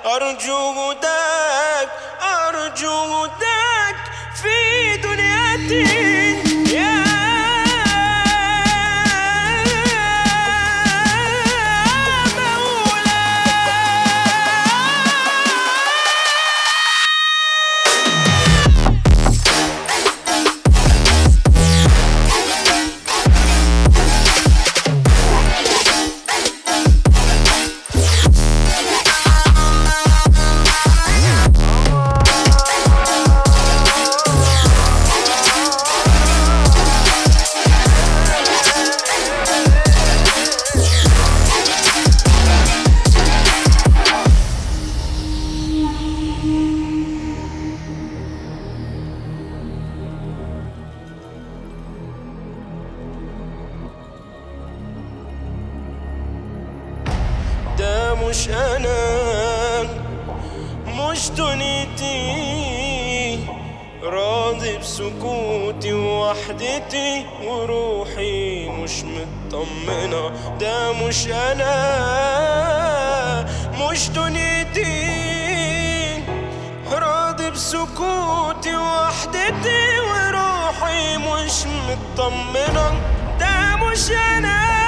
أرجو هداك أرجو هداك في دنيتي يا مولاي ده مش انا مش دنيتي راضي بسكوتي ووحدتي وروحي مش مطمنة ده مش انا مش دنيتي راضي بسكوتي ووحدتي وروحي مش مطمنة ده مش انا